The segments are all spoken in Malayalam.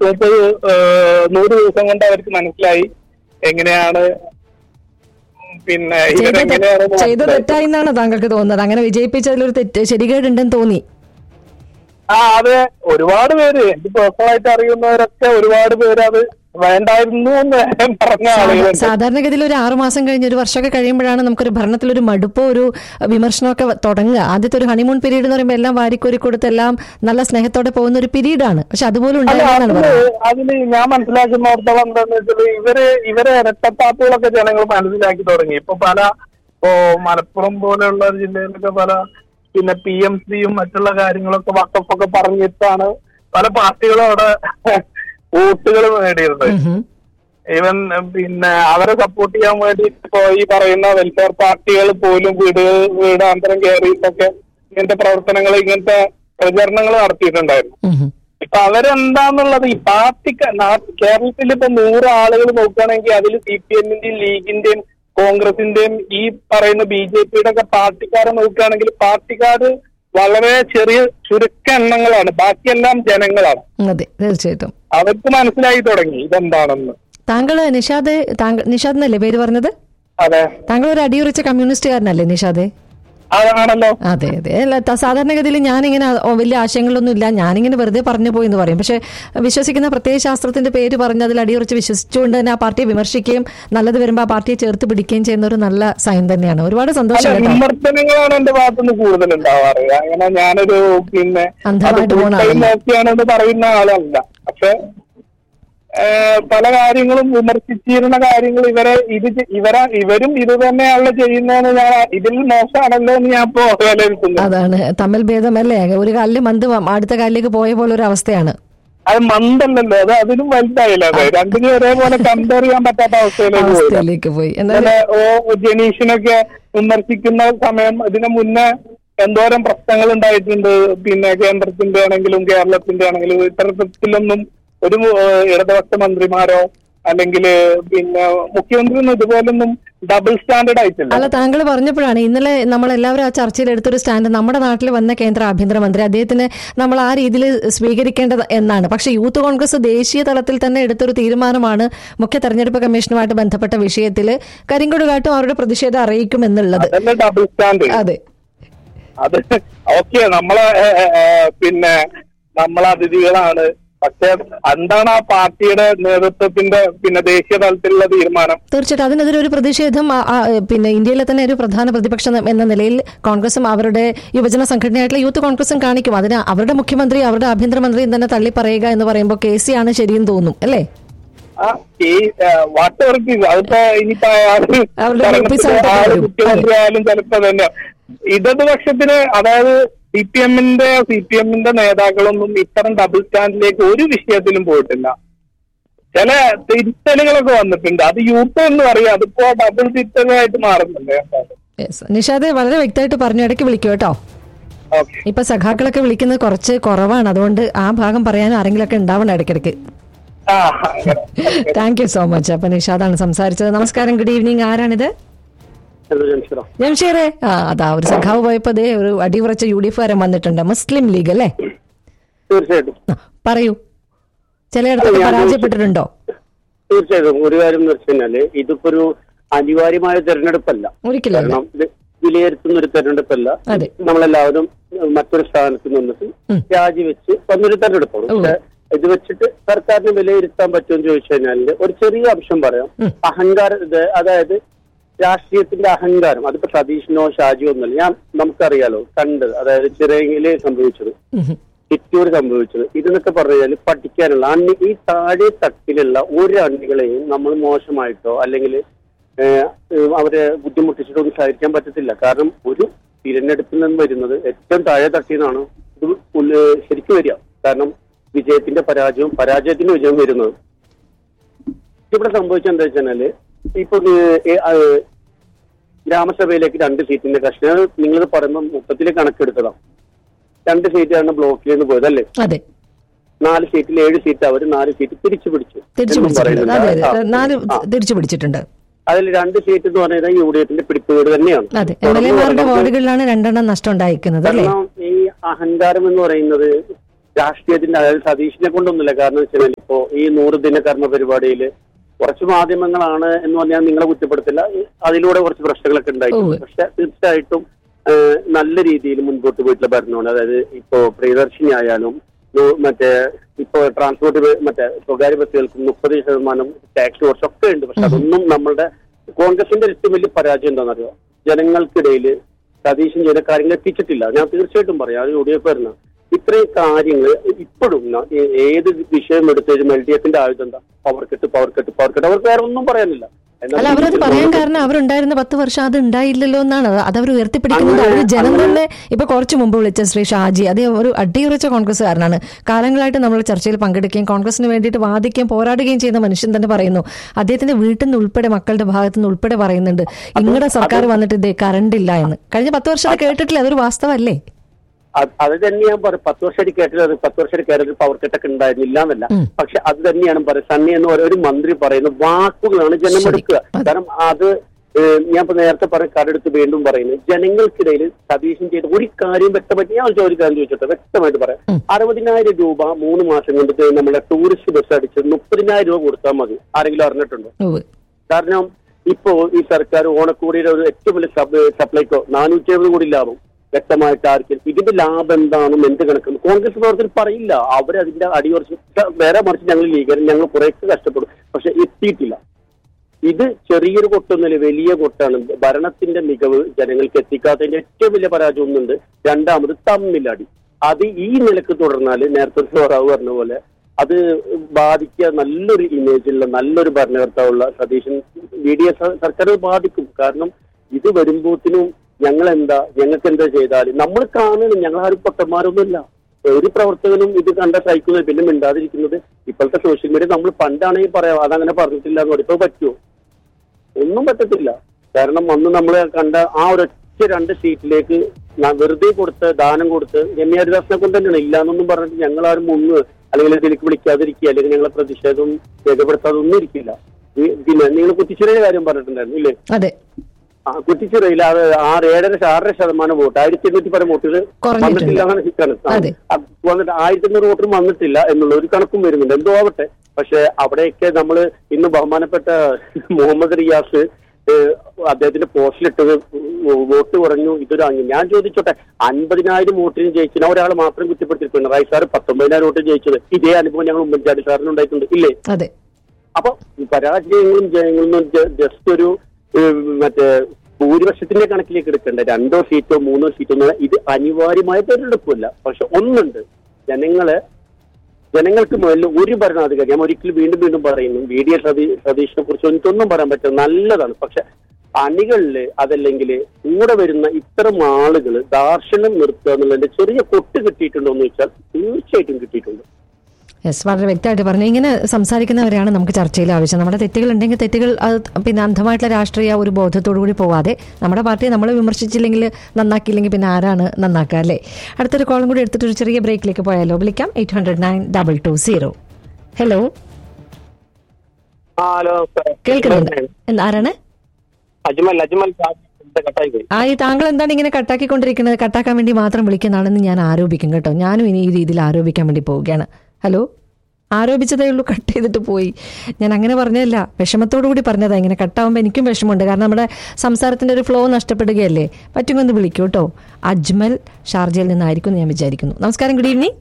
മുപ്പത് നൂറ് ദിവസം കൊണ്ട് അവർക്ക് മനസ്സിലായി എങ്ങനെയാണ് പിന്നെ ചെയ്ത തെ- ഇവരെങ്ങനെയാണ് ചെയ്ത തെറ്റായി എന്നാണ് താങ്കൾക്ക് തോന്നുന്നത് അങ്ങനെ വിജയിപ്പിച്ചതിലൊരു തെറ്റ് ശരികേടുണ്ടെന്ന് തോന്നി ആ അതെ ഒരുപാട് പേര് എനിക്ക് പേഴ്സണലായിട്ട് അറിയുന്നവരൊക്കെ ഒരുപാട് പേര് അത് വേണ്ടായിരുന്നു എന്ന് പറഞ്ഞ സാധാ- ആളുകളുണ്ട് സാധാരണഗതിയിൽ ഒരു ആറു മാസം കഴിഞ്ഞ് ഒരു വർഷമൊക്കെ കഴിയുമ്പോഴാണ് നമുക്കൊരു ഭരണത്തിലൊരു മടുപ്പോ ഒരു വിമർശനമൊക്കെ വ- തുടങ്ങുക ആദ്യത്തെ ഒരു ഹണിമൂൺ പീരീഡ് എന്ന് പറയുമ്പോൾ എല്ലാം വാരിക്കോരി കൊടുത്ത് എല്ലാം നല്ല സ്നേഹത്തോടെ പോകുന്ന ഒരു പീരീഡാണ് പക്ഷെ അതുപോലും അല്ല ഉണ്ടായിരുന്നാണ് അതില് പറയുന്നത് അതില് ഞാൻ മനസ്സിലാക്കുന്നിടത്തോളം എന്താന്ന് വെച്ചാൽ ഇവര് ഇവരെ ഇരട്ടത്താപ്പുകളൊക്കെ ജനങ്ങൾ മനസ്സിലാക്കി തുടങ്ങി ഇപ്പൊ പല ഇപ്പോ മലപ്പുറം പോലെയുള്ള ഒരു ജില്ലയിലൊക്കെ പല പിന്നെ പി എം സിയും മറ്റുള്ള കാര്യങ്ങളൊക്കെ വക്കഫൊക്കെ പറഞ്ഞിട്ടാണ് പല പാർട്ടികളും അവിടെ വോട്ടുകൾ നേടിയിരുന്നത് ഉം. ഈവൻ പിന്നെ അവരെ സപ്പോർട്ട് ചെയ്യാൻ വേണ്ടി ഇപ്പോ ഈ പറയുന്ന വെൽഫെയർ പാർട്ടികൾ പോലും വീട് വീടാന്തരം കയറിയിട്ടൊക്കെ ഇങ്ങനത്തെ പ്രവർത്തനങ്ങൾ ഇങ്ങനത്തെ പ്രചരണങ്ങൾ നടത്തിയിട്ടുണ്ടായിരുന്നു ഉം. ഇപ്പൊ അവരെന്താന്നുള്ളത് ഈ പാർട്ടി കേരളത്തിൽ ഇപ്പൊ നൂറ് ആളുകൾ നോക്കുകയാണെങ്കിൽ അതിൽ സി പി എമ്മിന്റെയും ലീഗിന്റെയും കോൺഗ്രസിന്റെയും ഈ പറയുന്ന ബി ജെ പിയുടെ ഒക്കെ പാർട്ടിക്കാരെ നോക്കുകയാണെങ്കിൽ പാർട്ടിക്കാർ വളരെ ചെറിയ ചുരുക്ക എണ്ണങ്ങളാണ് ബാക്കിയെല്ലാം ജനങ്ങളാണ് അതെ തീർച്ചയായിട്ടും അവർക്ക് മനസ്സിലായി തുടങ്ങി ഇതെന്താണെന്ന് താങ്കള് നിഷാദ് താങ്കൾ നിഷാദ് എന്നല്ലേ പേര് പറഞ്ഞത് അതെ താങ്കൾ ഒരു അടിയുറച്ച കമ്മ്യൂണിസ്റ്റുകാരനല്ലേ നിഷാദ് അതാണല്ലോ അതെ അതെ അല്ല ത- സാധാരണഗതിയിൽ ഞാനിങ്ങനെ ആ- ഓ, വലിയ ആശയങ്ങളൊന്നും ഇല്ല ഞാനിങ്ങനെ വെറുതെ പറഞ്ഞു പോയി എന്ന് പറയും പക്ഷെ വിശ്വസിക്കുന്ന പ്രത്യേക ശാസ്ത്രത്തിന്റെ പേര് പറഞ്ഞ് അതിൽ അടിയുറച്ച് വിശ്വസിച്ചുകൊണ്ട് തന്നെ ആ പാർട്ടിയെ വിമർശിക്കുകയും നല്ലത് വരുമ്പോൾ ആ പാർട്ടിയെ ചേർത്ത് പിടിക്കുകയും ചെയ്യുന്ന ഒരു നല്ല സൈൻ തന്നെയാണ് ഒരുപാട് അല്ല സന്തോഷം കേട്ടോ വിമർശനങ്ങളാണ് എന്റെ ഭാഗത്തുനിന്ന് കൂടുതൽ ഉണ്ടാവാറ് അങ്ങനെ ഞാനൊരു പിന്നെ അത് അന്ധമായിട്ട് full പോണ time ആളല്ല. നോക്കിയാണെന്ന് പറയുന്ന ആളല്ല പക്ഷെ ഏഹ്, പല കാര്യങ്ങളും വിമർശിച്ചിരുന്ന കാര്യങ്ങൾ ഇവരെ ഇത് ചെ- ഇവരെ ഇവരും ഇത് തന്നെയാണല്ലോ ചെയ്യുന്നതെന്ന് ഞാൻ ഇതിൽ മോശമാണല്ലോ എന്ന് ഞാൻ ഇപ്പോ വിലയിരുത്തുന്നു അതാണ് തമ്മിൽ ഭേദമല്ലേ ഒരു കാലില് മന്ത് വ- അടുത്ത കാലിലേക്ക് പോയ പോലെ ഒരു അവസ്ഥയാണ് അത് മന്ദല്ലല്ലോ അത് അതിനും വലുതായില്ല അത് രണ്ടിനും ഒരേപോലെ കമ്പയർ ചെയ്യാൻ പറ്റാത്ത അവസ്ഥയിലേക്ക് പോയില്ല അവസ്ഥയിലേക്ക് പോയി എന്നാൽ ഇന്നലെ ഓ ജനീഷിനൊക്കെ വിമർശിക്കുന്ന സമയം ഇതിനു മുന്നേ എന്തോരം പ്രശ്നങ്ങൾ ഉണ്ടായിട്ടുണ്ട് പിന്നെ കേന്ദ്രത്തിന്റെ ആണെങ്കിലും കേരളത്തിന്റെ ആണെങ്കിലും ഇത്തരത്തിലൊന്നും ഒരു ഏഹ്, ഇടതുപക്ഷ മന്ത്രിമാരോ അല്ലെങ്കിൽ പിന്നെ മുഖ്യമന്ത്രി ഒന്നും ഇതുപോലൊന്നും ഡബിൾ സ്റ്റാൻഡേർഡ് ആയിട്ടില്ല അല്ല താങ്കൾ പറഞ്ഞപ്പോഴാണ് ഇന്നലെ നമ്മൾ എല്ലാവരും ആ ചർച്ചയിൽ എടുത്തൊരു സ്റ്റാൻഡ് നമ്മുടെ നാട്ടിൽ വന്ന കേന്ദ്ര ആഭ്യന്തരമന്ത്രി അദ്ദേഹത്തിന് നമ്മൾ ആ രീതിയിൽ സ്വീകരിക്കേണ്ടത് എന്നാണ് പക്ഷേ യൂത്ത് കോൺഗ്രസ് ദേശീയ തലത്തിൽ തന്നെ എടുത്തൊരു തീരുമാനമാണ് മുഖ്യ തെരഞ്ഞെടുപ്പ് കമ്മീഷനുമായിട്ട് ബന്ധപ്പെട്ട വിഷയത്തിൽ കരിങ്കൊടി കാട്ടും അവരുടെ പ്രതിഷേധം അറിയിക്കും എന്നുള്ളത് അതല്ലേ ഡബിൾ സ്റ്റാൻഡേർഡ് അതെ അത് ഓക്കെ നമ്മളെ ഏഹ്, ഏഹ്, ഏഹ്, പിന്നെ നമ്മളെ അതിഥികളാണ് പക്ഷെ എന്താണ് ആ പാർട്ടിയുടെ നേതൃത്വത്തിന്റെ പിന്നെ ദേശീയ തലത്തിലുള്ള തീരുമാനം തീർച്ചയായിട്ടും അതിനെതിരെ ഒരു പ്രതിഷേധം ആ- ആ, പിന്നെ ഇന്ത്യയിലെ തന്നെ ഒരു പ്രധാന പ്രതിപക്ഷം എന്ന നിലയിൽ കോൺഗ്രസും അവരുടെ യുവജന സംഘടനയായിട്ടുള്ള യൂത്ത് കോൺഗ്രസും കാണിക്കും അതിന് അവരുടെ മുഖ്യമന്ത്രി അവരുടെ ആഭ്യന്തരമന്ത്രിയും തന്നെ തള്ളി പറയുക എന്ന് പറയുമ്പോൾ കെ സി ആണ് ശരിയെന്ന് തോന്നും അല്ലേ ആ ഈ വാട്ട് വർക്ക് അതിപ്പോ ഇനിയിപ്പോ ആള് അവരുടെ ഭരണത്തില് ഓഫീസായിട്ടൊക്കെ ആള് വരും. മുഖ്യമന്ത്രി ആയാലും ചിലപ്പോ തന്നെ ഇടതുപക്ഷത്തിന് അതായത് സി പി എമ്മിന്റെ സി പി എമ്മിന്റെ നേതാക്കളൊന്നും ഇത്തരം ഡബിൾ സ്റ്റാൻഡിലേക്ക് ഒരു വിഷയത്തിലും പോയിട്ടില്ല ചില തിരുത്തലുകളൊക്കെ വന്നിട്ടുണ്ട് അത് യൂത്ത് എന്ന് പറയും അതിപ്പോ ഡബിൾ തിരുത്തലായിട്ട് മാറുന്നുണ്ട് Yes. നിഷാദ് വളരെ വ്യക്തമായിട്ട് പറഞ്ഞു ഇടയ്ക്ക് വിളിക്കൂ കേട്ടോ ഓക്കെ ഇപ്പൊ സഖാക്കളൊക്കെ വിളിക്കുന്നത് കുറച്ച് കുറവാണ് അതുകൊണ്ട് ആ ഭാഗം പറയാൻ ആരെങ്കിലുമൊക്കെ ഉണ്ടാവണം ഇടയ്ക്കിടയ്ക്ക് ആ അങ്ങനെ. താങ്ക് യു സോ മച്ച് അപ്പൊ നിഷാദാണ് സംസാരിച്ചത് നമസ്കാരം ഗുഡ് ഈവനിങ് ആരാണിത് ജംഷീറെ ആ അതാ ഒരു സഖാവ് പോയപ്പോ ദേ ഒരു അടിയുറച്ച യു ഡി എഫ് കാരൻ വന്നിട്ടുണ്ട് മുസ്ലിം ലീഗ് അല്ലേ തീർച്ചയായിട്ടും ആ, പറയൂ ചിലയിടത്തൊക്കെ പരാജയപ്പെട്ടിട്ടുണ്ടോ തീർച്ചയായിട്ടും ഒരു കാര്യം എന്ന് വെച്ച് കഴിഞ്ഞാല് ഇതിപ്പോ ഒരു അനിവാര്യമായ തെരഞ്ഞെടുപ്പല്ല ഒരിക്കലല്ല കാരണം ഇത് വിലയിരുത്തുന്ന ഒരു തെരഞ്ഞെടുപ്പല്ല അതെ. നമ്മളെല്ലാവരും മറ്റൊരു സ്ഥാനത്ത് നിന്നിട്ട് രാജിവെച്ച് വന്നൊരു തെരഞ്ഞെടുപ്പാണ് ഉം. പക്ഷെ ഇത് വെച്ചിട്ട് സർക്കാരിന് വിലയിരുത്താൻ പറ്റുമെന്ന് ചോദിച്ചു കഴിഞ്ഞാൽ ഒരു ചെറിയ അംശം പറയാം അഹങ്കാര ഇത് അതായത് രാഷ്ട്രീയത്തിന്റെ അഹങ്കാരം അതിപ്പോ സതീഷിനോ ഷാജിയോ ഒന്നുമല്ല ഞാൻ നമുക്കറിയാലോ കണ്ട് അതായത് ചിറയില് സംഭവിച്ചത് ഉം. ചിറ്റൂർ സംഭവിച്ചത് ഇതെന്നൊക്കെ പറഞ്ഞു കഴിഞ്ഞാൽ പഠിക്കാനുള്ള അണ്ണി ഈ താഴെ തട്ടിലുള്ള ഒരു അണ്ണികളെയും നമ്മൾ മോശമായിട്ടോ അല്ലെങ്കിൽ അവരെ ബുദ്ധിമുട്ടിച്ചിട്ടൊന്നും സഹിക്കാൻ പറ്റത്തില്ല കാരണം ഒരു തിരഞ്ഞെടുപ്പിൽ നിന്ന് വരുന്നത് ഏറ്റവും താഴെ തട്ടിയെന്നാണ് ഇത് ഉള്ള- ശരിക്കും വരിക കാരണം വിജയത്തിന്റെ പരാജയവും പരാജയത്തിന്റെ വിജയം വരുന്നത് ഇവിടെ സംഭവിച്ചത് എന്താ വെച്ചാല് ഇപ്പൊ ഏഹ്, ഏഹ്, ആ, ഗ്രാമസഭയിലേക്ക് രണ്ട് സീറ്റിന്റെ കഷ്ണം നിങ്ങളിത് പറയുമ്പോൾ മൊത്തത്തിൽ കണക്കെടുത്തതാണ് രണ്ട് സീറ്റാണ് ബ്ലോക്കിൽ നിന്ന് പോയത് അല്ലേ അതെ നാല് സീറ്റിൽ ഏഴ് സീറ്റ് അവർ നാല് സീറ്റ് തിരിച്ചു പിടിച്ചു തിരിച്ചു എന്നും പിടിച്ചിട്ടുണ്ട് അതെ പറയുന്നുണ്ട്. അതെ ആ. നാല് ആ. തിരിച്ചു പിടിച്ചിട്ടുണ്ട് അതിൽ രണ്ട് സീറ്റ് എന്ന് പറയുന്നത് യു ഡി എഫിന്റെ പിടിപ്പുകേട് തന്നെയാണ് അതെ എം എൽ എമാരുടെ വാർഡുകളിലാണ് രണ്ടെണ്ണം നഷ്ടം ഉണ്ടായിരിക്കുന്നത് അല്ലേ കാരണം ഈ അഹങ്കാരം എന്ന് പറയുന്നത് രാഷ്ട്രീയത്തിന്റെ അതായത് സതീഷിനെ കൊണ്ടൊന്നുമില്ല കാരണം വെച്ചാൽ ഇപ്പോ ഈ നൂറ് ദിന കർമ്മ പരിപാടിയിൽ കുറച്ച് മാധ്യമങ്ങളാണ് എന്ന് പറഞ്ഞാൽ നിങ്ങളെ കുറ്റപ്പെടുത്തില്ല ഈ അതിലൂടെ കുറച്ച് പ്രശ്നങ്ങളൊക്കെ ഉണ്ടായിട്ടുണ്ട് ഉവ്വ്. പക്ഷെ തീർച്ചയായിട്ടും ആ, നല്ല രീതിയിൽ മുൻപോട്ട് പോയിട്ടുള്ള ഭരണമാണ് അതായത് ഇപ്പോ പ്രിയദർശിനി ആയാലും നൂ- മറ്റേ ഇപ്പോ ട്രാൻസ്പോർട്ട് മറ്റേ സ്വകാര്യ ബസ്സുകൾക്ക് മുപ്പത് ശതമാനം ടാക്സ് കുറച്ചൊക്കെ ഉണ്ട് പക്ഷെ അതൊന്നും നമ്മളുടെ കോൺഗ്രസിന്റെ ഏറ്റവും വലിയ പരാജയം എന്താണെന്നറിയോ ജനങ്ങൾക്കിടയിൽ സതീശൻ ചില കാര്യങ്ങൾ എത്തിച്ചിട്ടില്ല ഞാൻ തീർച്ചയായിട്ടും പറയാം അത് യു ഡി എഫ് വരുന്ന ഇത്രയും കാര്യങ്ങൾ ഇപ്പോഴും ന- ഏ- ഏത് വിഷയം എടുത്താലും എൽ ഡി എഫിന്റെ ആയുധം എന്താ പവർ കെട്ട് പവർ കെട്ട് പവർ കെട്ട് അവർക്ക് വേറെ ഒന്നും പറയാനില്ല എന്നാൽ അല്ല അവരത് പറയാൻ കാരണം അവരുണ്ടായിരുന്ന പത്ത് വർഷം അത് ഉണ്ടായില്ലല്ലോ എന്നാണ് അത് അവർ ഉയർത്തിപ്പിടിക്കുന്നത് അങ്ങനെ- അവർ ജനം അങ്ങനെ- തന്നെ ഇപ്പൊ കുറച്ച് മുമ്പ് വിളിച്ച ശ്രീ ഷാജി അദ്ദേഹം ഒരു അടിയുറച്ച കോൺഗ്രസ്സുകാരനാണ് കാലങ്ങളായിട്ട് നമ്മൾ ചർച്ചയിൽ പങ്കെടുക്കുകയും കോൺഗ്രസിന് വേണ്ടിയിട്ട് വാദിക്കുകയും പോരാടുകയും ചെയ്യുന്ന മനുഷ്യൻ തന്നെ പറയുന്നു അദ്ദേഹത്തിന്റെ വീട്ടിൽ നിന്ന് ഉൾപ്പെടെ മക്കളുടെ ഭാഗത്തു നിന്ന് ഉൾപ്പെടെ പറയുന്നുണ്ട് ഇങ്ങടെ സർക്കാർ വന്നിട്ട് ഇതേ കറണ്ട് ഇല്ല എന്ന് കഴിഞ്ഞ പത്ത് വർഷത്തെ കേട്ടിട്ടില്ല അതൊരു വാസ്തവല്ലേ അത് അത് തന്നെ ഞാൻ പറയും പത്ത് വർഷമായിട്ട് കേട്ടത് അത് പത്ത് വർഷമായിട്ട് കേരളത്തിൽ പവർ കട്ടൊക്കെ ഉണ്ടായിരുന്നില്ല എന്നല്ല ഉം. പക്ഷെ അത് തന്നെയാണ് പറയുന്നത് സണ്ണി എന്ന് പറയുന്ന ഒരു മന്ത്രി പറയുന്ന വാക്കുകളാണ് ജനം ശരി. എടുക്കുക അതെ. കാരണം അത് ഏഹ്, ഞാൻ ഇപ്പൊ നേരത്തെ പറഞ്ഞ കടെടുത്ത് വീണ്ടും പറയുന്നത് ജനങ്ങൾക്കിടയിൽ സതീശൻ ചെയ്ത ഒരു കാര്യം വ്യക്തമായിട്ട് ഞാൻ ഒരു കാര്യം ചോദിച്ചോട്ടെ വ്യക്തമായിട്ട് പറയാം ഉം. അറുപതിനായിരം രൂപ മൂന്ന് മാസം കൊണ്ട് ഇത് നമ്മളെ ടൂറിസ്റ്റ് ബസ് അടിച്ച് മുപ്പതിനായിരം രൂപ കൊടുത്താൽ മതി ആരെങ്കിലും അറിഞ്ഞിട്ടുണ്ടോ ഉവ്വ്. കാരണം ഇപ്പോ ഈ സർക്കാർ ഓണക്കോടിയുടെ ഒരു ഏറ്റവും വലിയ സബ് സപ്ലൈക്കോ നാനൂറ്റി എഴുപത് കോടി ലാഭം വ്യക്തമായിട്ട് ആർക്കും ഇതിന്റെ ലാഭം എന്താണെന്നും എന്ത് കണക്കും കോൺഗ്രസ് പ്രവർത്തകർ പറയില്ല അവർ അതിന്റെ അടിയുറച്ച് വേറെ മറിച്ച് ഞങ്ങൾ ലീഗരും ഞങ്ങൾ കുറേയൊക്കെ കഷ്ടപ്പെടും പക്ഷെ എത്തിയിട്ടില്ല ഇത് ചെറിയൊരു കൊട്ടൊന്നുമില്ല വലിയ കൊട്ടാണ് ഭരണത്തിന്റെ മികവ് ജനങ്ങൾക്ക് എത്തിക്കാത്തതിന്റെ ഏറ്റവും വലിയ പരാജയം ഒന്നുണ്ട് രണ്ടാമത് തമ്മിലടി അത് ഈ നിലക്ക് തുടർന്നാൽ നേരത്തെ സോറാവ് പറഞ്ഞ പോലെ അത് ബാധിക്കുക നല്ലൊരു ഇമേജുള്ള നല്ലൊരു ഭരണകർത്താവുള്ള സതീശൻ ബി ഡി എസ് സർക്കാർ ബാധിക്കും കാരണം ഇത് വരുമ്പോത്തിനും ഞങ്ങൾ എന്താ ഞങ്ങൾക്ക് എന്താ ചെയ്താൽ നമ്മൾ കാണണം ഞങ്ങൾ ആരും പൊട്ടന്മാരൊന്നുമില്ല ഒരു പ്രവർത്തകനും ഇത് കണ്ട സഹിക്കുന്നത് പിന്നെ മിണ്ടാതിരിക്കുന്നത് ഇപ്പോഴത്തെ സോഷ്യൽ മീഡിയ നമ്മൾ പണ്ടാണെങ്കിൽ പറയാം അതങ്ങനെ പറഞ്ഞിട്ടില്ല എന്ന് പറയും ഇപ്പൊ പറ്റുമോ ഒന്നും പറ്റത്തില്ല കാരണം അന്ന് നമ്മൾ കണ്ട ആ ഒരൊറ്റ രണ്ട് സീറ്റിലേക്ക് ന- വെറുതെ കൊടുത്ത് ദാനം കൊടുത്ത് രമ്യ ഹരിദാസിനെ കൊണ്ട് തന്നെയാണ് ഇല്ലാന്നൊന്നും പറഞ്ഞിട്ട് ഞങ്ങൾ ആരും മുങ്ങ് അല്ലെങ്കിൽ ഇതിലേക്ക് വിളിക്കാതിരിക്കുക അല്ലെങ്കിൽ ഞങ്ങളെ പ്രതിഷേധം രേഖപ്പെടുത്താതെ ഒന്നും ഇരിക്കില്ല ഈ- പിന്നെ നിങ്ങൾ കുറ്റിച്ചിറയുടെ കാര്യം പറഞ്ഞിട്ടുണ്ടായിരുന്നു ഇല്ലേ അതെ ആ കുറ്റിച്ചിറയിൽ അത് ആറ് ഏഴര ആറര ശതമാനം വോട്ട് ആയിരത്തി എണ്ണൂറ്റി പരം വോട്ടുകൾ കുറഞ്ഞിട്ടുണ്ട്. വന്നിട്ടില്ല എന്നാണ് ഈ കണക്ക്. ആ, അതെ. അത് വന്നിട്ട് ആയിരത്തി അഞ്ഞൂറ് വോട്ടും വന്നിട്ടില്ല എന്നുള്ള ഒരു കണക്കും വരുന്നുണ്ട് എന്തോ ആവട്ടെ പക്ഷെ അവിടെയൊക്കെ നമ്മൾ ഇന്ന് ബഹുമാനപ്പെട്ട മുഹമ്മദ് റിയാസ് ഏഹ്, അദ്ദേഹത്തിന്റെ പോസ്റ്റിലിട്ടത് വോട്ട് കുറഞ്ഞു ഇതൊരു അങ്ങ് ഞാൻ ചോദിച്ചോട്ടെ അൻപതിനായിരം വോട്ടിന് ജയിച്ചു ഒരാൾ മാത്രം കുറ്റപ്പെടുത്തി പിണറായി സാർ പത്തൊമ്പതിനായിരം വോട്ട് ജയിച്ചത് ഇതേ അനുഭവം ഞങ്ങൾ ഉമ്മൻചാണ്ടി സാറിന് ഉണ്ടായിട്ടുണ്ട് ഇല്ലേ അതെ അപ്പൊ ഈ പരാജയങ്ങളും ജയങ്ങളും ജസ്റ്റ് ഒരു ഏഹ്, മറ്റേ ഭൂരിപക്ഷത്തിന്റെ കണക്കിലേക്ക് എടുക്കണ്ട രണ്ടോ സീറ്റോ മൂന്നോ സീറ്റോ എന്നുള്ള ഇത് അനിവാര്യമായ തെരഞ്ഞെടുപ്പല്ല പക്ഷെ ഒന്നുണ്ട് ജനങ്ങളെ ജനങ്ങൾക്ക് മുതൽ ഒരു ഭരണാധികാരി ഞാൻ ഒരിക്കലും വീണ്ടും വീണ്ടും പറയുന്നു വി ഡി എസ് സതീ സതീഷിനെ കുറിച്ച് എനിക്കൊന്നും പറയാൻ പറ്റില്ല നല്ലതാണ് പക്ഷെ അണികളില് അതല്ലെങ്കിൽ കൂടെ വരുന്ന ഇത്തരം ആളുകൾ ദാർശനം നിർത്തുക എന്നുള്ളതിന്റെ ചെറിയ കൊട്ട് കിട്ടിയിട്ടുണ്ടോ എന്ന് വെച്ചാൽ തീർച്ചയായിട്ടും കിട്ടിയിട്ടുണ്ട് യെസ് വളരെ വ്യക്തമായിട്ട് പറഞ്ഞു ഇങ്ങനെ സംസാരിക്കുന്നവരെയാണ് നമുക്ക് ചർച്ചയിൽ ആവശ്യം നമ്മുടെ തെറ്റുകൾ ഉണ്ടെങ്കിൽ തെറ്റുകൾ അത് പിന്നെ അന്ധമായിട്ടുള്ള രാഷ്ട്രീയ ഒരു ബോധത്തോടു കൂടി പോവാതെ നമ്മുടെ പാർട്ടിയെ നമ്മൾ വിമർശിച്ചില്ലെങ്കിൽ നന്നാക്കിയില്ലെങ്കിൽ പിന്നെ ആരാണ് നന്നാക്കുക അല്ലേ അടുത്തൊരു കോളും കൂടി എടുത്തിട്ട് ഒരു ചെറിയ ബ്രേക്കിലേക്ക് പോയാലോ വിളിക്കാം eight hundred nine double two zero hello hello കേൾക്കുന്നുണ്ട് എന്ത് ആരാണ് അജ്മൽ അജ്മൽ കട്ടായി പോയി ആ ഈ താങ്കൾ എന്താണ് ഇങ്ങനെ കട്ടാക്കിക്കൊണ്ടിരിക്കുന്നത് കട്ടാക്കാൻ വേണ്ടി മാത്രം വിളിക്കുന്നതാണെന്ന് ഞാൻ ആരോപിക്കും കേട്ടോ ഞാനും ഇനി ഈ രീതിയിൽ ആരോപിക്കാൻ വേണ്ടി പോവുകയാണ് ഹലോ ആരോപിച്ചതേ ഉള്ളൂ കട്ട് ചെയ്തിട്ട് പോയി ഞാൻ അങ്ങനെ പറഞ്ഞതല്ല വിഷമത്തോടു കൂടി പറഞ്ഞതാ ഇങ്ങനെ കട്ടാവുമ്പോൾ എനിക്കും വിഷമമുണ്ട് കാരണം നമ്മുടെ സംസാരത്തിന്റെ ഒരു ഫ്ലോ നഷ്ടപ്പെടുകയല്ലേ പറ്റുമെന്ന് വിളിക്കൂ കേട്ടോ അജ്മൽ ഷാർജയിൽ നിന്നായിരിക്കും എന്ന് ഞാൻ വിചാരിക്കുന്നു നമസ്കാരം ഗുഡ് ഈവനിങ്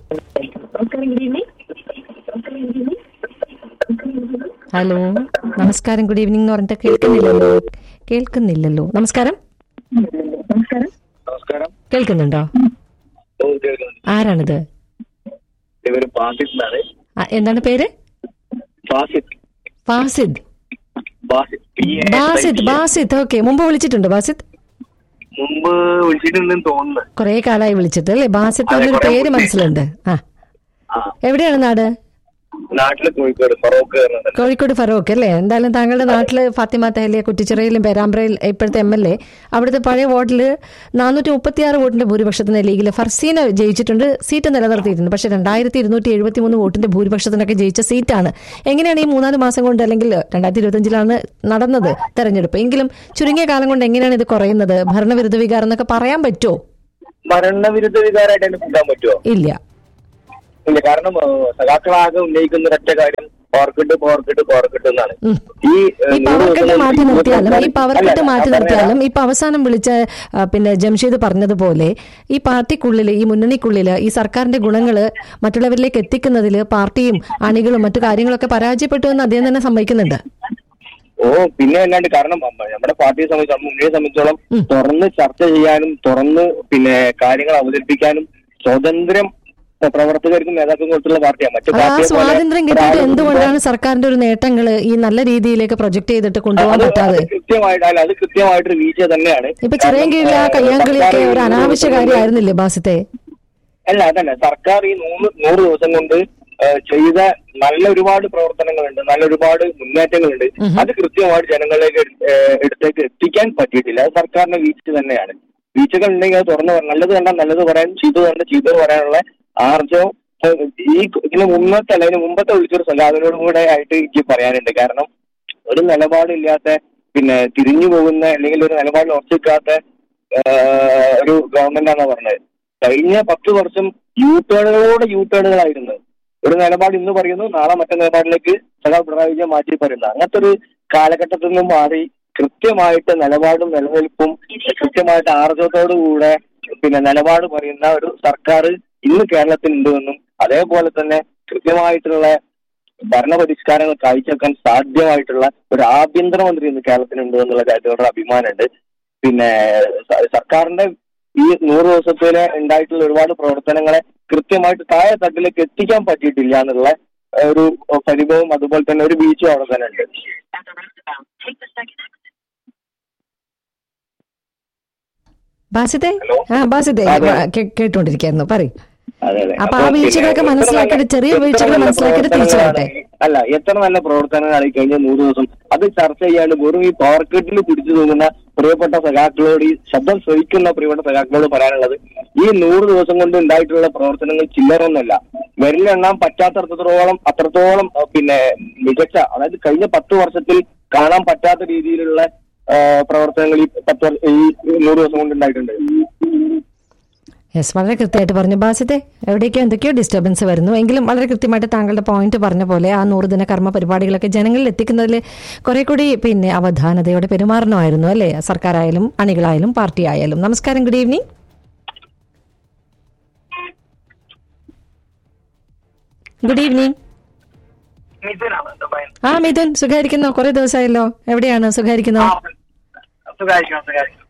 ഹലോ നമസ്കാരം ഗുഡ് ഈവനിങ് എന്ന് പറഞ്ഞിട്ട് കേൾക്കുന്നില്ലല്ലോ കേൾക്കുന്നില്ലല്ലോ നമസ്കാരം നമസ്കാരം കേൾക്കുന്നുണ്ടോ ഓ, കേൾക്കുന്നുണ്ട്. ആരാണിത് ഇവര് ബാസിത്താണ് ആ, എന്താണ് പേര് Basith Fasid Basith P A S I Basith T. Basith okay മുമ്പ് വിളിച്ചിട്ടുണ്ട് ബാസിദ് മുമ്പ് വിളിച്ചിട്ടുണ്ടെന്ന് തോന്നുന്നു കുറെ കാലമായി വിളിച്ചിട്ട് അല്ലേ ബാസിദ് അതെ, എന്നൊരു കുറേ പേര് മുമ്പ്. മനസ്സിലുണ്ട് ആ ആ എവിടെയാണ് നാട് നാട്ടില് കോഴിക്കോട് ഫറോക്ക് പറഞ്ഞത് കോഴിക്കോട് ഫറോക്ക് അല്ലേ എന്തായാലും താങ്കളുടെ നാട്ടില് ഫാത്തിമ തഹലിയ കുറ്റിച്ചിറയിലും പേരാമ്പ്രയിൽ ഇപ്പോഴത്തെ എം എൽ എ അവിടുത്തെ പഴയ വാർഡിൽ നാനൂറ്റി മുപ്പത്തിയാറ് വോട്ടിന്റെ ഭൂരിപക്ഷത്തിന് ലീഗിൽ ഫർസീന ജയിച്ചിട്ടുണ്ട് സീറ്റ് നിലനിർത്തിയിട്ടുണ്ട് പക്ഷെ രണ്ടായിരത്തി ഇരുന്നൂറ്റി എഴുപത്തി മൂന്ന് വോട്ടിന്റെ ഭൂരിപക്ഷത്തിനൊക്കെ ജയിച്ച സീറ്റാണ് എങ്ങനെയാണ് ഈ മൂന്നാല് മാസം കൊണ്ട് അല്ലെങ്കിൽ രണ്ടായിരത്തി ഇരുപത്തിയഞ്ചിലാണ് നടന്നത് തെരഞ്ഞെടുപ്പ് എങ്കിലും ചുരുങ്ങിയ കാലം കൊണ്ട് എങ്ങനെയാണ് ഇത് കുറയുന്നത് ഭരണവിരുദ്ധ വികാരം എന്നൊക്കെ പറയാൻ പറ്റുമോ ഭരണവിരുദ്ധ വികാരമായിട്ട് കൂട്ടാൻ പറ്റുമോ ഇല്ല ഇല്ല കാരണം ആ, സഖാക്കളാകെ ഉന്നയിക്കുന്ന ഒറ്റ കാര്യം power cut power cut power cut എന്നാണ് ഉം. ഈ ഈ പവർ കട്ട് മാറ്റി നിർത്തിയാലും ഈ പവർ കട്ട് മാറ്റി നിർത്തിയാലും ഇപ്പൊ അവസാനം വിളിച്ച ആ, പിന്നെ ജംഷീദ് പറഞ്ഞതുപോലെ ഈ പാർട്ടിക്കുള്ളിൽ ഈ മുന്നണിക്കുള്ളിൽ ഈ സർക്കാരിന്റെ ഗുണങ്ങള് മറ്റുള്ളവരിലേക്ക് എത്തിക്കുന്നതിൽ പാർട്ടിയും അണികളും മറ്റു കാര്യങ്ങളൊക്കെ പരാജയപ്പെട്ടു എന്ന് അദ്ദേഹം തന്നെ സമ്മതിക്കുന്നുണ്ട് ഓ പിന്നെ അല്ലാണ്ട് കാരണം നമ്മ- നമ്മുടെ പാർട്ടിയെ സംബന്ധിച്ച് മുന്നണിയെ സംബന്ധിച്ചോളം തുറന്ന് ചർച്ച ചെയ്യാനും തുറന്ന് പിന്നെ കാര്യങ്ങൾ അവതരിപ്പിക്കാനും സ്വാതന്ത്ര്യം പ്രവർത്തകർക്കും നേതാക്കൾക്കും കൊടുത്തുള്ള പാർട്ടിയാണ് മറ്റു അത് ആ പാർട്ടിയെ പോലെ സ്വാതന്ത്ര്യം കിട്ടിയിട്ട് ഒരാളും എന്തുകൊണ്ടാണ് സർക്കാരിന്റെ ഒരു നേട്ടങ്ങൾ ഈ നല്ല രീതിയിലേക്ക് പ്രൊജക്ട് ചെയ്തിട്ട് കൊണ്ടുപോകാൻ അത് പറ്റാതെ അത് കൃത്യമായിട്ട് അല്ല അത് കൃത്യമായിട്ടൊരു വീഴ്ച തന്നെയാണ് ഇപ്പൊ ചെറിയ കാരണം, കീഴിലെ ആ ഏഹ്, കയ്യാങ്കളിയൊക്കെ സർക്കാർ ഒരു ഈ അനാവശ്യ നൂറ് കാര്യമായിരുന്നില്ലേ ബാസിത്തെ അല്ല അതല്ല സർക്കാർ ഈ നൂറ് നൂറ് ദിവസം കൊണ്ട് ഏഹ്, ചെയ്ത നല്ല ഒരുപാട് പ്രവർത്തനങ്ങളുണ്ട് നല്ല ഒരുപാട് മുന്നേറ്റങ്ങളുണ്ട് അത് കൃത്യമായിട്ട് ജനങ്ങളിലേക്ക് എടു- ഏഹ്, എടുത്തേക്ക് എത്തിക്കാൻ പറ്റിയിട്ടില്ല അത് സർക്കാരിന്റെ വീഴ്ച തന്നെയാണ് വീഴ്ചകൾ ഉണ്ടെങ്കിൽ അത് തുറന്നു പറയാം നല്ലത് കണ്ടാൽ നല്ലത് പറയാൻ ചീത്തത് കണ്ടാൽ ചീത്തത് പറയാനുള്ള ആർജവും ഏഹ്, ഈ ഇതിന് മുമ്പത്തെ അല്ല ഇതിന് മുമ്പത്തെ വിളിച്ചൊരു സഖാവിനോടും കൂടെ ആയിട്ട് എനിക്ക് പറയാനുണ്ട് കാരണം ഒരു നിലപാടില്ലാത്ത പിന്നെ തിരിഞ്ഞു പോകുന്ന അല്ലെങ്കിൽ ഒരു നിലപാടിൽ ഉറച്ചിക്കാത്ത ഏഹ്, ഒരു ഗവൺമെന്റാണ് പറഞ്ഞത് കഴിഞ്ഞ പത്ത് വർഷം യൂ ടേണുകളോട് യൂ ടേണുകളായിരുന്നു ഒരു നിലപാട് ഇന്ന് പറയുന്നു നാളെ മറ്റേ നിലപാടിലേക്ക് സഖാ പിണറായി വിജയൻ മാറ്റി പറയുന്നു അങ്ങനത്തെ ഒരു കാലഘട്ടത്തിൽ നിന്നും മാറി കൃത്യമായിട്ട് നിലപാടും നിലനിൽപ്പും കൃത്യമായിട്ട് ആർജവത്തോടു കൂടെ പിന്നെ നിലപാട് പറയുന്ന ഒരു സർക്കാർ ഇന്ന് കേരളത്തിലുണ്ടെന്നും അതേപോലെ തന്നെ കൃത്യമായിട്ടുള്ള ഭരണപരിഷ്കാരങ്ങൾ കാഴ്ചവെക്കാൻ സാധ്യമായിട്ടുള്ള ഒരു ആഭ്യന്തരമന്ത്രി ഇന്ന് കേരളത്തിനുണ്ട് എന്നുള്ള കാര്യത്തിൽ വളരെ അഭിമാനമുണ്ട് പിന്നെ സ- സർക്കാരിന്റെ ഈ നൂറ് ദിവസത്തില് ഉണ്ടായിട്ടുള്ള ഒരുപാട് പ്രവർത്തനങ്ങളെ കൃത്യമായിട്ട് താഴെ തട്ടിലേക്ക് എത്തിക്കാൻ പറ്റിയിട്ടില്ല എന്നുള്ള ഏഹ്, ഒരു പരിഭവം അതുപോലെ തന്നെ ഒരു വീഴ്ച അവിടെ തന്നെ ഉണ്ട് ബാസിത്തെ ഹലോ. ആ ബാസിത്തെ അതെ. കേ- കേട്ടോണ്ടിരിക്കായിരുന്നു പറയും അതെ അതെ അപ്പൊ ആ അപ്പൊ വീഴ്ചകളൊക്കെ പിന്നെ മനസ്സിലാക്കിയിട്ട് എത്ര ചെറിയ നല്ല- വീഴ്ചകൾ എത്ര നല്ല മനസ്സിലാക്കിയിട്ട് തിരിച്ചു വരട്ടെ പ്രവർത്തനങ്ങളാണ് അല്ല എത്ര നല്ല പ്രവർത്തനങ്ങളാണ് ഈ കഴിഞ്ഞ നൂറ് ദിവസം അത് ചർച്ച ചെയ്യാണ്ട് വെറും ഈ പവർ കട്ടിൽ പിടിച്ചു തൂങ്ങുന്ന പ്രിയപ്പെട്ട സഖാക്കളോട് ഈ ശബ്ദം ശ്രവിക്കുന്ന പ്രിയപ്പെട്ട സഖാക്കളോട് പറയാനുള്ളത് ഈ നൂറ് ദിവസം കൊണ്ട് ഉണ്ടായിട്ടുള്ള പ്രവർത്തനങ്ങൾ ചില്ലറൊന്നല്ല വിരലെണ്ണാൻ പറ്റാത്തത്രത്തോളം അത്രത്തോളം അഹ് പിന്നെ മികച്ച അതായത് കഴിഞ്ഞ പത്ത് വർഷത്തിൽ കാണാൻ പറ്റാത്ത രീതിയിലുള്ള ആഹ് പ്രവർത്തനങ്ങൾ ഈ പത്ത് വർ- ഈ നൂറ് ദിവസം കൊണ്ട് ഉണ്ടായിട്ടുണ്ട് യെസ് വളരെ കൃത്യമായിട്ട് പറഞ്ഞു ബാസിത്തെ എവിടേക്കോ എന്തൊക്കെയോ ഡിസ്റ്റർബൻസ് വരുന്നു എങ്കിലും വളരെ കൃത്യമായിട്ട് താങ്കളുടെ പോയിന്റ് പറഞ്ഞ പോലെ ആ നൂറ് ദിന കർമ്മ പരിപാടികളൊക്കെ ജനങ്ങളിൽ എത്തിക്കുന്നതിൽ കുറെ കൂടി പിന്നെ അവധാനതയോടെ പെരുമാറണമായിരുന്നു അല്ലേ സർക്കാരായാലും അണികളായാലും പാർട്ടി ആയാലും നമസ്കാരം ഗുഡ് ഈവനിങ് ഗുഡ് ഈവനിങ് മിഥുനാണ് ദുബായിൽ ആ മിഥുൻ സുഖായിരിക്കുന്നോ കുറെ ദിവസമായല്ലോ എവിടെയാണ് സുഖായിരിക്കുന്നോ സുഖായിരിക്കണം സുഖായിരിക്കണം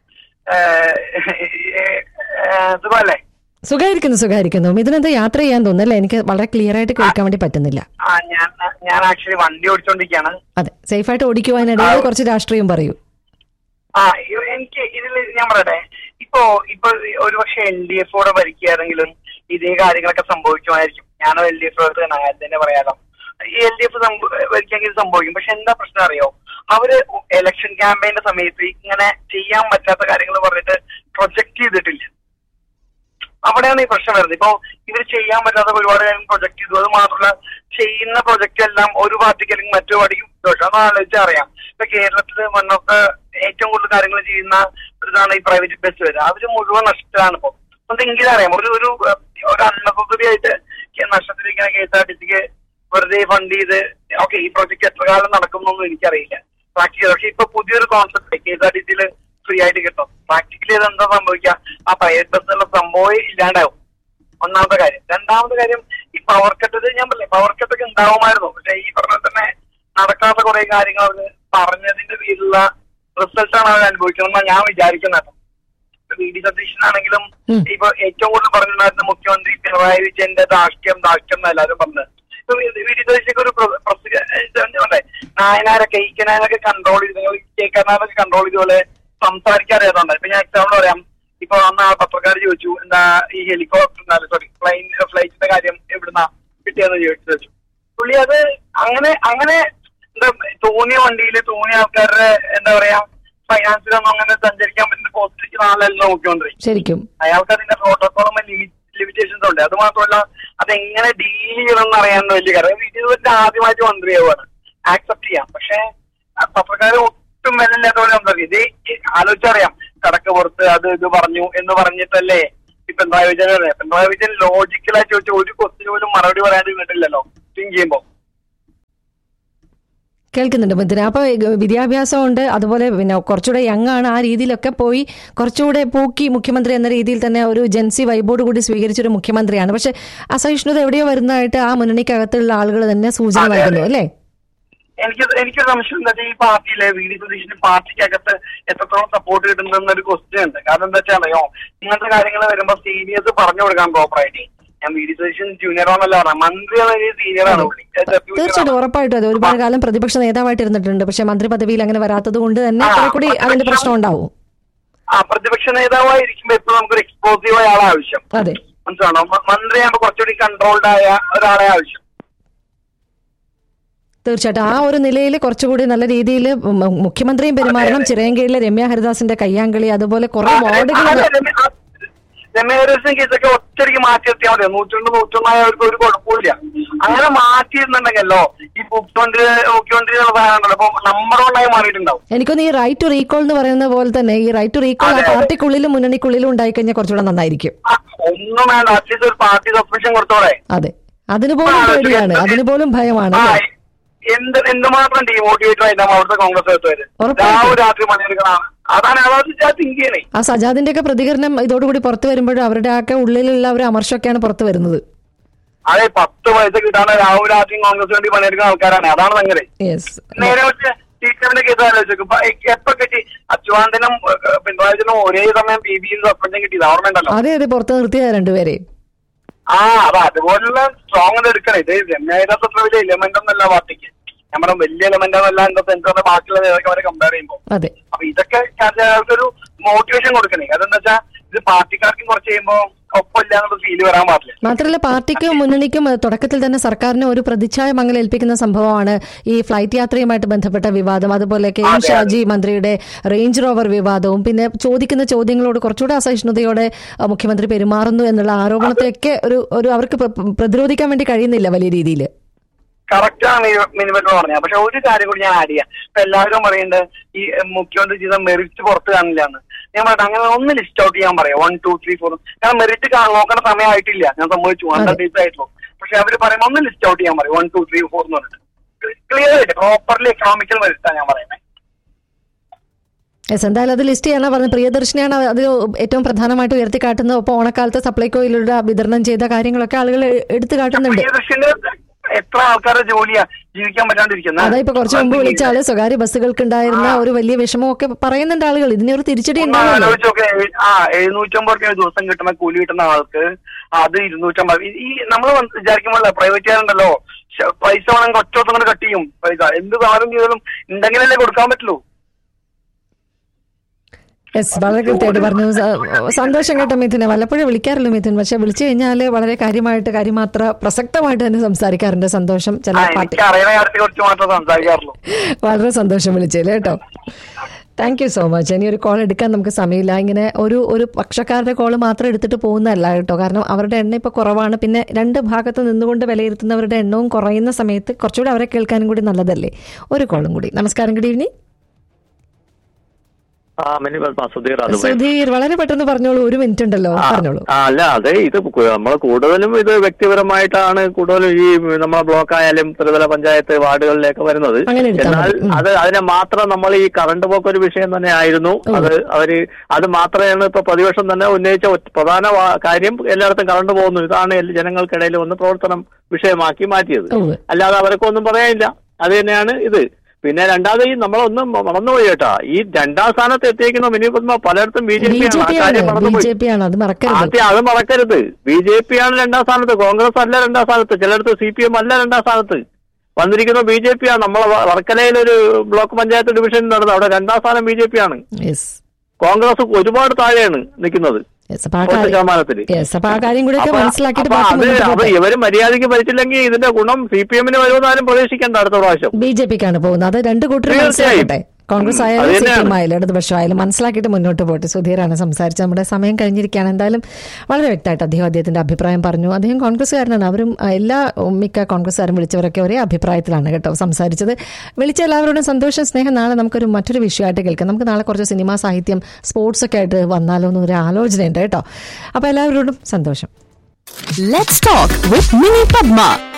സുഖമല്ലേ സുഖായിരിക്കുന്നു സുഖായിരിക്കുന്നു മിഥുൻ എന്താ യാത്ര ചെയ്യാൻ തോന്നുന്നല്ലേ എനിക്ക് വളരെ ക്ലിയർ ആയിട്ട് കേൾക്കാൻ വേണ്ടി പറ്റുന്നില്ല ആ ഞാൻ ഞാൻ ആക്ച്വലി വണ്ടി ഓടിച്ചോണ്ടിരിക്കുകയാണ് അതെ സേഫായിട്ട് ഓടിക്കുവാനിടയിൽ കുറച്ച് രാഷ്ട്രീയം പറയൂ ആ ഇ- എനിക്ക് ഇതിൽ ഞാൻ പറയട്ടെ ഇപ്പോ ഇപ്പൊ ഒരുപക്ഷെ എൽ ഡി എഫോടെ ഭരിക്കുകയാണെങ്കിലും ഇതേ കാര്യങ്ങളൊക്കെ സംഭവിക്കുമായിരിക്കും ഞാനോ എൽ ഡി എഫ് ആദ്യം തന്നെ പറയാലോ ഈ എൽ ഡി എഫ് ഭരിക്കാമെങ്കിൽ സംഭവിക്കും പക്ഷെ എന്താ പ്രശ്നം അറിയോ അവര് ഇലക്ഷൻ ക്യാമ്പയിന്റെ സമയത്ത് ഇങ്ങനെ ചെയ്യാൻ പറ്റാത്ത കാര്യങ്ങൾ പറഞ്ഞിട്ട് പ്രൊജക്ട് ചെയ്തിട്ടില്ല അവിടെയാണ് ഈ പ്രശ്നം വരുന്നത് ഇപ്പൊ ഇവർ ചെയ്യാൻ പറ്റാത്ത ഒരുപാട് കാര്യം പ്രൊജക്ട് ചെയ്തു അത് മാത്രമല്ല ചെയ്യുന്ന പ്രൊജക്ട് എല്ലാം ഒരു പാർട്ടിക്ക് അല്ലെങ്കിൽ മറ്റു പാർട്ടിക്കും ദോഷം അത് ആലോചിച്ചാൽ അറിയാം ഇപ്പൊ കേരളത്തിൽ മണ്ണൊക്കെ ഏറ്റവും കൂടുതൽ കാര്യങ്ങൾ ചെയ്യുന്ന ഒരു ഇതാണ് ഈ പ്രൈവറ്റ് ബസ് വരിക അവര് മുഴുവൻ നഷ്ടമാണ് ഇപ്പൊ എന്തെങ്കിലും അറിയാം ഒരു ഒരു ഏഹ്, ഒരു അന്നപദ്ധതിയായിട്ട് നഷ്ടത്തിലിരിക്കുന്ന കെ എസ് ആർ ടി സിക്ക് വെറുതെ ഫണ്ട് ചെയ്ത് ഓക്കെ ഈ പ്രോജക്ട് എത്ര കാലം നടക്കുന്നൊന്നും എനിക്കറിയില്ല പ്രാക്ടിക്കൽ പക്ഷെ ഇപ്പൊ പുതിയൊരു concept K S R T സിയിൽ ഫ്രീ ആയിട്ട് കിട്ടും പ്രാക്ടിക്കലി ഇത് എന്താ സംഭവിക്കുക ആ പ്രൈവറ്റ് ബസ്സുള്ള സംഭവം ഇല്ലാണ്ടാവും ഒന്നാമത്തെ കാര്യം രണ്ടാമത്തെ കാര്യം ഈ പവർ കട്ട് ഞാൻ പറഞ്ഞില്ലേ പവർ കട്ടൊക്കെ ഉണ്ടാവുമായിരുന്നു പക്ഷെ ഈ പറഞ്ഞ തന്നെ നടക്കാത്ത കുറെ കാര്യങ്ങൾ അവര് പറഞ്ഞതിന്റെ പേരിലുള്ള റിസൾട്ടാണ് അവർ അനുഭവിക്കുന്നത് ഞാൻ വിചാരിക്കുന്നത് വി ഡി സതീശനാണെങ്കിലും ഉം. ഇപ്പൊ ഏറ്റവും കൂടുതൽ പറഞ്ഞിട്ടുണ്ടായിരുന്ന മുഖ്യമന്ത്രി പിണറായി വിജയന്റെ ധാർഷ്ട്യം ധാർഷ്ട്യം എന്ന് എല്ലാവരും പറഞ്ഞത് ഇപ്പൊ വി വി ഡി സതീശക്ക് ഒരു പ്ര- പ്രസിദ്ധ അല്ലേ നായനാരൊക്കെ ഈക്കനാരൊക്കെ കൺട്രോൾ ചെയ്ത് കേക്കനാരൊക്കെ കൺട്രോൾ ചെയ്തുപോലെ സംസാരിക്കാറിയാതുണ്ട് ഇപ്പൊ ഞാൻ എക്സാമ്പിൾ പറയാം ഇപ്പൊ അന്ന് ആ പത്രക്കാർ ചോദിച്ചു എന്താ ഈ ഹെലികോപ്റ്റർ സോറി പ്ലെയിൻ ഫ്ലൈറ്റിന്റെ കാര്യം എവിടുന്ന കിട്ടിയെന്ന് ചോദിച്ചു പുള്ളി അത് അങ്ങനെ അങ്ങനെ എന്താ തോന്നിയ വണ്ടിയിൽ തോന്നിയ ആൾക്കാരുടെ എന്താ പറയാ ഫൈനാൻസിലൊന്നും അങ്ങനെ സഞ്ചരിക്കാൻ പറ്റുന്ന പോസ്റ്റിരിക്കുന്ന ആളല്ലോ മുഖ്യമന്ത്രി ശരിക്കും അയാൾക്ക് അതിന്റെ പ്രോട്ടോകോളും ലിമിറ്റേഷൻസ് ഉണ്ട് അത് മാത്രമല്ല അതെങ്ങനെ ഡീൽ ചെയ്യണമെന്ന് അറിയാൻ വലിയ കാര്യം ഇത് ആദ്യമായിട്ട് മന്ത്രിയാവുകയാണ് ആക്സെപ്റ്റ് ചെയ്യാം പക്ഷെ പത്രക്കാർ ഒട്ടും വിലയില്ലാത്ത പോലെ സംസാരിക്കും ഇത് ആലോചിച്ചറിയാം കടക്ക് പുറത്ത് അത് ഇത് പറഞ്ഞു എന്ന് പറഞ്ഞിട്ടല്ലേ ഇപ്പൊ പിണറായി വിജയൻ പറയാം പിണറായി വിജയൻ ലോജിക്കലായി ചോദിച്ച ഒരു ക്വസ്റ്റിന് പോലും മറുപടി പറയാണ്ട് നിന്നിട്ടില്ലല്ലോ തിങ്ക് ചെയ്യുമ്പോ കേൾക്കുന്നുണ്ട് മിഥുന അപ്പൊ ഏ, വിദ്യാഭ്യാസം ഉണ്ട് അതുപോലെ പിന്നെ കുറച്ചുകൂടെ യങ് ആണ് ആ രീതിയിലൊക്കെ പോയി കുറച്ചുകൂടെ പൂക്കി മുഖ്യമന്ത്രി എന്ന രീതിയിൽ തന്നെ ഒരു ജൻസി വൈബോട് കൂടി സ്വീകരിച്ചൊരു മുഖ്യമന്ത്രിയാണ് പക്ഷെ അസഹിഷ്ണുത എവിടെയോ വരുന്നതായിട്ട് ആ മുന്നണിക്കകത്തുള്ള ആളുകൾ തന്നെ സൂചന അതെ, നൽകുന്നു അതെ. അല്ലേ എനിക്ക് എനിക്കൊരു സംശയം എന്താ വെച്ചാൽ ഈ പാർട്ടിയിലെ വി ഡി സതീഷിന് പാർട്ടിക്കകത്ത് എത്രത്തോളം സപ്പോർട്ട് കിട്ടുന്നതെന്നൊരു ക്വസ്റ്റ്യൻ ഉണ്ട് കാരണം എന്താ വെച്ചാൽ അറിയോ ഇങ്ങനത്തെ കാര്യങ്ങൾ വരുമ്പോ സീനിയേഴ്സ് പറഞ്ഞു കൊടുക്കാൻ പ്രോപ്പറായിട്ട് ഞാൻ വി ഡി സതീശൻ ജൂനിയർ ആണെന്നല്ല പറഞ്ഞത് മന്ത്രി എന്ന സീനിയർ ആണ് പുള്ളി Deputy തീർച്ചയായിട്ടും ആണ്. ഉറപ്പായിട്ടും അതെ ഒരുപാട് കാലം പ്രതിപക്ഷ നേതാവായിട്ട് ഇരുന്നിട്ടുണ്ട് പക്ഷെ മന്ത്രി പദവിയിൽ അങ്ങനെ വരാത്തത് കൊണ്ട് തന്നെ ആ, കുറെ കൂടി അതിന്റെ പ്രതിപക്ഷം- പ്രശ്നം ഉണ്ടാവും ആ പ്രതിപക്ഷ നേതാവായിരിക്കുമ്പോ എപ്പോഴും നമുക്കൊരു എക്സ്പോസീവ് ആയ ആളെ ആവശ്യം അതെ മനസ്സിലാണോ മ- മന്ത്രിയാകുമ്പോ കുറച്ചുകൂടി കൺട്രോൾഡ് ആയ ഒരാളെ ആവശ്യം തീർച്ചയായിട്ടും ആ ഒരു നിലയിൽ കുറച്ചുകൂടി നല്ല രീതിയിൽ മുഖ്യമന്ത്രിയും പെരുമാറണം ചിറയൻകീഴിലെ രമ്യ ഹരിദാസിന്റെ കയ്യാങ്കളി അതുപോലെ കുറെ വാർഡുകൾ രമേശൻ കേസൊക്കെ ഒറ്റയ്ക്ക് മാറ്റി നിർത്തിയാൽ മതി നൂറ്റൊന്ന് നൂറ്റൊന്നായവർക്ക് ഒരു കുഴപ്പമില്ല അങ്ങനെ മാറ്റിയിരുന്നുണ്ടെങ്കിലോ ഈ മുഖ്യമന്ത്രി മുഖ്യമന്ത്രി എന്നുള്ള സാധനം ഉണ്ടല്ലോ അപ്പൊ നമ്പർ വണ്ണായി മാറിയിട്ടുണ്ടാവും എനിക്കൊന്ന് ഈ റൈറ്റ് ടു റീകോൾ എന്ന് പറയുന്ന പോലെ തന്നെ ഈ റൈറ്റ് ടു റീകോൾ ആ അതെ, അതെ. പാർട്ടിക്കുള്ളിലും മുന്നണിക്കുള്ളിലും ഉണ്ടായിക്കഴിഞ്ഞാൽ കുറച്ചുകൂടെ നന്നായിരിക്കും ആ, ഒന്നും വേണ്ട അറ്റ്ലീസ്റ്റ് ഒരു പാർട്ടി സസ്പെൻഷൻ കൊടുത്തോടെ അതെ അതിന് പോലും ആ, പേടിയാണ് അതെ. അതിന് പോലും ഭയമാണ് ആ അല്ലേ? എന്ത് എന്തുമാത്രം ഡീമോട്ടിവേറ്റഡ് ആയിട്ടാണ് അവിടുത്തെ കോൺഗ്രസ് എത്തുവര് ഉറപ്പായിട്ടും. രാവും രാത്രി പണിയെടുക്കണം അതാണ് അതാണ് ഞാൻ തിങ്ക് ചെയ്യണേ ആ സജാദിന്റെ ഒക്കെ പ്രതികരണം ഇതോടുകൂടി പുറത്തു വരുമ്പോഴും അവരുടെ ഒക്കെ ഉള്ളിലുള്ള ഒരു അമർഷമൊക്കെയാണ് പുറത്തു വരുന്നത് അതെ പത്ത് പൈസ കിട്ടാണ് രാവും രാത്രിയും കോൺഗ്രസ് വേണ്ടി പണിയെടുക്കുന്ന ആൾക്കാരാണ് അതാണ് ഭയങ്കര യെസ് നേരെ വെച്ച് ടീച്ചറിന്റെ കേസ് ആലോചിക്കും എപ്പോ കിട്ടി അച്യുതാനന്ദനും ഏഹ്, പിണറായി വിജയനും ഒരേ സമയം പി ബിയും സസ്പെൻഷൻ കിട്ടിയത് ഓർമ്മയുണ്ടല്ലോ അതെ അതെ പുറത്ത് നിർത്തിയ രണ്ടുപേരെ ആ അത് അതുപോലുള്ള സ്ട്രോങ് എടുക്കണം ഇത് രമ്യായതാത്ത അത്ര വലിയ എലിമെന്റ് ഒന്നല്ല പാർട്ടിക്ക് ഞാൻ പറഞ്ഞ വലിയ എലിമെന്റ് ഒന്നല്ല എന്താ സെൻസറിന്റെ ബാക്കിയുള്ള നേതാക്കൾ അവരെ കമ്പയർ ചെയ്യുമ്പോൾ അതെ അപ്പൊ ഇതൊക്കെ ഒരു മോട്ടിവേഷൻ കൊടുക്കണേ അതെന്താ വെച്ചാൽ ഇത് പാർട്ടിക്കാർക്കും കുറച്ച് കഴിയുമ്പോ ഒപ്പമില്ല എന്നുള്ള ഫീല് വരാൻ പാടില്ല മാത്രമല്ല പാർട്ടിക്കും മുന്നണിക്കും ഏഹ്, തുടക്കത്തിൽ തന്നെ സർക്കാരിന് ഒരു പ്രതിച്ഛായ മങ്ങൽ ഏൽപ്പിക്കുന്ന സംഭവമാണ് ഈ ഫ്ലൈറ്റ് യാത്രയുമായിട്ട് ബന്ധപ്പെട്ട വിവാദം അതുപോലെ കെ എം അതെ, ഷാജി മന്ത്രിയുടെ റേഞ്ച് റോവർ വിവാദവും പിന്നെ ചോദിക്കുന്ന ചോദ്യങ്ങളോട് കുറച്ചുകൂടെ അസഹിഷ്ണുതയോടെ ഏഹ്, മുഖ്യമന്ത്രി പെരുമാറുന്നു എന്നുള്ള ആരോപണത്തെയൊക്കെ ഒരു ഒരു അവർക്ക് പ്ര- പ്രതിരോധിക്കാൻ വേണ്ടി കഴിയുന്നില്ല വലിയ രീതിയിൽ കറക്റ്റ് ആണ് മിനിമറ്റർ പറഞ്ഞത് പക്ഷെ ഒരു കാര്യം കൂടി ഞാൻ ആഡ് ചെയ്യാം ഇപ്പൊ എല്ലാവരും പറയുന്നുണ്ട് ഈ എഹ്, മുഖ്യമന്ത്രി ചെയ്ത മെറിറ്റ് പുറത്ത് കാണില്ല എന്ന് ഞാൻ പറയട്ടെ അങ്ങനെ ഒന്ന് ലിസ്റ്റ് ഔട്ട് ചെയ്യാൻ പറയാം വൺ ടു ത്രീ ഫോർ കാരണം മെറിറ്റ് നോക്കേണ്ട സമയമായിട്ടില്ല ഞാൻ സംഭവിച്ചു ഹൺഡ്രഡ് ഡേയ്സ് ആയിട്ടുള്ളൂ പക്ഷെ അവര് പറയുമ്പോൾ ഒന്ന് ലിസ്റ്റ് ഔട്ട് ചെയ്യാൻ പറയും വൺ ടു ത്രീ ഫോർ എന്ന് പറഞ്ഞിട്ട് ക്ലിയർ ആയിട്ട് പ്രോപ്പർലി എക്കണോമിക്കൽ മെറിറ്റാണ് ഞാൻ പറയുന്നത് യെസ് എന്തായാലും അത് ലിസ്റ്റ് ചെയ്യാനാണ് പറഞ്ഞത് പ്രിയദർശിനിയാണ് അത് ഏറ്റവും പ്രധാനമായിട്ട് ഉയർത്തിക്കാട്ടുന്നത് ഒപ്പം ഓണക്കാലത്ത് സപ്ലൈകോയിലൂടെ വിതരണം ചെയ്ത കാര്യങ്ങളൊക്കെ ആളുകൾ എടുത്തു കാട്ടുന്നുണ്ട് പ്രിയദർശിന്റെ എത്ര ആൾക്കാരുടെ ജോലിയാ ജീവിക്കാൻ പറ്റാണ്ടിരിക്കുന്നത് അതാ ഇപ്പൊ കുറച്ച് മുമ്പ് വിളിച്ച ആള് സ്വകാര്യ ബസ്സുകൾക്ക് ഉണ്ടായിരുന്ന ഒരു വലിയ വിഷമമൊക്കെ പറയുന്നുണ്ട് ആളുകൾ ഇതിനൊരു തിരിച്ചടി ഒന്ന് ഉണ്ടാവുമല്ലോ ആലോചിച്ചോക്കെ ആ എഴുന്നൂറ്റമ്പത് രൂപ ദിവസം കിട്ടുന്ന കൂലി കിട്ടുന്ന ആൾക്ക് അത് ഇരുന്നൂറ്റമ്പത് ഈ- ഈ നമ്മൾ വിചാരിക്കുമ്പോൾ പ്രൈവറ്റ് ഉണ്ടല്ലോ പൈസ വേണമെങ്കിൽ ഒറ്റ അങ്ങനെ കട്ട് ചെയ്യും പൈസ എന്ത് സാധനം ചെയ്താലും ഉണ്ടെങ്കിലല്ലേ കൊടുക്കാൻ പറ്റുള്ളൂ യെസ് വളരെ കൃത്യമായിട്ട് പറഞ്ഞു സ- സന്തോഷം കേട്ടോ മിഥുനെ വല്ലപ്പോഴും വിളിക്കാറുള്ളൂ മിഥുൻ പക്ഷെ വിളിച്ചു കഴിഞ്ഞാൽ വളരെ കാര്യമായിട്ട് കാര്യമാത്ര പ്രസക്തമായിട്ട് തന്നെ സംസാരിക്കാറുണ്ട് സന്തോഷം ചില ആ പാർട്ടി എനിക്ക് അറിയുന്ന കാര്യത്തെ കുറിച്ച് മാത്രമേ സംസാരിക്കാറുള്ളൂ വളരെ സന്തോഷം വിളിച്ചേല് കേട്ടോ താങ്ക് യു സോ മച്ച് ഇനി ഒരു കോൾ എടുക്കാൻ നമുക്ക് സമയമില്ല ഇങ്ങനെ ഒരു ഒരു പക്ഷക്കാരുടെ കോൾ മാത്രം എടുത്തിട്ട് പോകുന്നതല്ല കേട്ടോ കാരണം അവരുടെ എണ്ണം ഇപ്പോൾ കുറവാണ് പിന്നെ രണ്ട് ഭാഗത്ത് നിന്നുകൊണ്ട് വിലയിരുത്തുന്നവരുടെ എണ്ണവും കുറയുന്ന സമയത്ത് കുറച്ചുകൂടി അവരെ കേൾക്കാനും കൂടി നല്ലതല്ലേ ഒരു കോളും കൂടി നമസ്കാരം ഗുഡ് ഈവനിങ് ആ മിനി പത്മ സുധീർ അതുപോലെ സുധീർ വളരെ പെട്ടെന്ന് പറഞ്ഞോളൂ ഒരു മിനിറ്റ് ഉണ്ടല്ലോ പറഞ്ഞോളൂ ആ, അല്ല അതെ ഇത് നമ്മൾ കൂടുതലും ഇത് വ്യക്തിപരമായിട്ടാണ് കൂടുതലും ഈ നമ്മളെ ബ്ലോക്ക് ആയാലും ത്രിതല പഞ്ചായത്ത് വാർഡുകളിലേക്ക് വരുന്നത് അങ്ങനെ എടുത്താൽ എന്നാൽ മതി. ഉം. അത് അതിനെ മാത്രം നമ്മൾ ഈ കറണ്ട് പോക്ക് ഒരു വിഷയം തന്നെ ആയിരുന്നു അത് അവര് അത് മാത്രമാണ് ഇപ്പൊ പ്രതിപക്ഷം തന്നെ ഉന്നയിച്ച ഒറ്റ- പ്രധാന വാ- കാര്യം എല്ലായിടത്തും കറണ്ട് പോകുന്നു ഇതാണ് എല്ലാ ജനങ്ങൾക്കിടയിൽ ഒന്ന് പ്രവർത്തനം വിഷയമാക്കി മാറ്റിയത് ഉവ്വ്. അല്ലാതെ അവർക്കൊന്നും പറയാനില്ല അത് തന്നെയാണ് ഇത് പിന്നെ രണ്ടാമത് ഈ നമ്മളൊന്നും മറന്നുപോയി കേട്ടാ ഈ രണ്ടാം സ്ഥാനത്ത് എത്തിയിരിക്കുന്ന മിനി പത്മ പലയിടത്തും B J B P J ആണ് ആ പി ആണ് കാര്യം ബി മറന്നുപോയി ജെ പി ആണ് അത് മറക്കരുത് ആദ്യം അത് മറക്കരുത് ബി ജെ പി ആണ് രണ്ടാം സ്ഥാനത്ത് കോൺഗ്രസ് അല്ല രണ്ടാം സ്ഥാനത്ത് ചിലയിടത്ത് സി പി എം അല്ല രണ്ടാം സ്ഥാനത്ത് വന്നിരിക്കുന്ന ബി ജെ പി ആണ് നമ്മളെ വ- വർക്കലയിൽ ഒരു ബ്ലോക്ക് പഞ്ചായത്ത് ഡിവിഷൻ നടന്നത് അവിടെ രണ്ടാം സ്ഥാനം ബി ജെ പി ആണ് യെസ് കോൺഗ്രസ് ഒരുപാട് താഴെയാണ് നിൽക്കുന്നത് യെസ് അപ്പൊ ആ പത്ത് കാര്യം ശതമാനത്തില് യെസ് അപ്പൊ ആ കാര്യം കൂടിയൊക്കെ അപ്പൊ- മനസ്സിലാക്കിയിട്ട് അപ്പൊ ബാക്കി അത് മുന്നോട്ട് അപ്പൊ പോട്ടെ. ഇവര് മര്യാദയ്ക്ക് ഭരിച്ചില്ലെങ്കിൽ ഇതിന്റെ ഗുണം സി പി എമ്മിന് വരുമെന്നാലും പ്രതീക്ഷിക്കേണ്ട അടുത്ത പ്രാവശ്യം ബി ജെ പിക്കാണ് പോകുന്നത് അത് രണ്ട് കൂട്ടരും തീർച്ചയായും മനസ്സിലാക്കട്ടെ കോൺഗ്രസ് അത് ആയാലും സി പി തന്നെയാണ്. എം ആയാലും ഇടതുപക്ഷമായാലും മനസ്സിലാക്കിയിട്ട് മുന്നോട്ട് പോട്ടെ സുധീറാണ് സംസാരിച്ചത് നമ്മുടെ സമയം കഴിഞ്ഞിരിക്കുകയാണ് എന്തായാലും വളരെ വ്യക്തമായിട്ട് അദ്ദേഹം അദ്ദേഹത്തിന്റെ അഭിപ്രായം പറഞ്ഞു അദ്ദേഹം കോൺഗ്രസ്സുകാരനാണ് അവരും ആ, എല്ലാ ഉം, മിക്ക കോൺഗ്രസ്സുകാരും വിളിച്ചവരൊക്കെ ഒരേ അഭിപ്രായത്തിലാണ് കേട്ടോ സംസാരിച്ചത് വിളിച്ച എല്ലാവരോടും സന്തോഷം സ്നേഹം നാളെ നമുക്കൊരു മറ്റൊരു വിഷയമായിട്ട് കേൾക്കാം നമുക്ക് നാളെ കുറച്ച് സിനിമാ സാഹിത്യം സ്പോർട്സ് ഒക്കെ ആയിട്ട് വന്നാലോ എന്നൊരു ആലോചനയുണ്ട് കേട്ടോ അപ്പോൾ എല്ലാവരോടും സന്തോഷം Let's talk with Mini Padma.